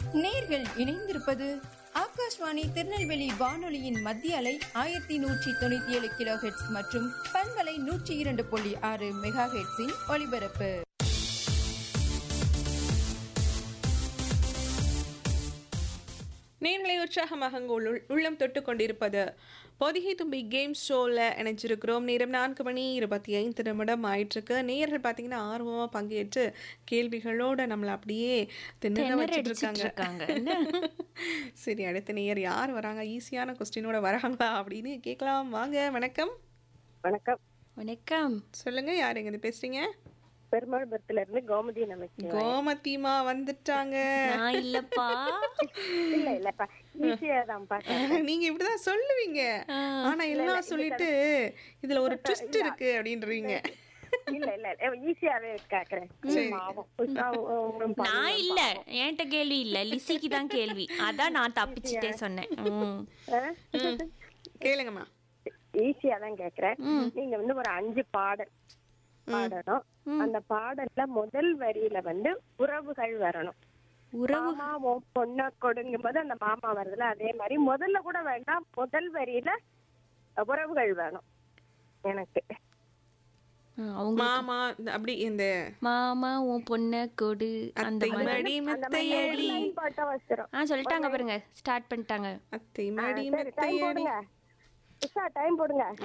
நேர்கள் இணைந்திருப்பது ஆகாஷ்வாணி திருநெல்வேலி வானொலியின் மத்திய அலை ஆயிரத்தி நூற்றி தொண்ணூத்தி ஏழு கிலோ ஹெட்ஸ் மற்றும் பண்பலை நூற்றி இரண்டு புள்ளி ஆறு மெகா ஹெட்ஸின் ஒலிபரப்பு நேர்களை உற்சாகமாக உங்கள் உள்- உள்ளம் தொட்டு கொண்டிருப்பது பொதிகை தும்பி கேம் ஷோவில் இணைஞ்சிருக்கிறோம் நேரம் நான்கு மணி இருபத்தி ஐந்து நிமிடம் ஆயிட்டிருக்கு நேயர்கள் பார்த்தீங்கன்னா ஆர்வமாக பங்கேற்று கேள்விகளோட நம்மளை அப்படியே திணற திணற வச்சுட்டு அடிச்சிட்டு இருக்காங்க இருக்காங்க. சரி அடுத்த நேயர் யார் வராங்க ஈஸியான கொஸ்டினோட வராங்களா அப்படின்னு கேட்கலாம் வாங்க வணக்கம் வணக்கம் வணக்கம் சொல்லுங்க யார் எங்க பேசுறீங்க பெருமாள்புரத்துல இருந்து கோமதி நமக்கு கோமதிமா வந்துட்டாங்க நான் இல்லப்பா இல்ல இல்லப்பா ஈஸியா தான் பாக்க நீங்க இப்படிதான் சொல்லுவீங்க ஆனா எல்லாம் சொல்லிட்டு இதுல ஒரு ட்விஸ்ட் இருக்கு அப்படின்றீங்க இல்ல இல்ல ஈஸியாவே கேக்குறேன் பாவம். உம், நான் இல்ல என்கிட்ட கேள்வி இல்ல லிசிக்கு தான் கேள்வி அதான் நான் தப்பிச்சுட்டே சொன்னேன் ம். ஆ? கேளுங்கம்மா ஈஸியா தான் கேக்குறேன் நீங்க வந்து ஒரு அஞ்சு பாடல் பாடணும் அந்த பாடல்ல முதல் வரியில வந்து உறவுகள் வரணும் உறவு மாமா உன் பொண்ண கொடுங்கும் போது அந்த மாமா வருதுல அதே மாதிரி முதல்ல கூட வேண்டாம் முதல் வரியில உறவுகள் வேணும் எனக்கு ஆ, அவங்க மாமா இந்த அப்படி இந்த மாமா உன் பொண்ண கொடு அந்த அத்தை மாதிரி மடி அந்த மாதிரி ஒரு மெத்தையடி line பாட்டா வச்சிரும் ஆ சொல்லிட்டாங்க பாருங்க ஸ்டார்ட் பண்ணிட்டாங்க அத்தை மடி சரி டைம் மெத்தையடி போடுங்க உஷா டைம் போடுங்க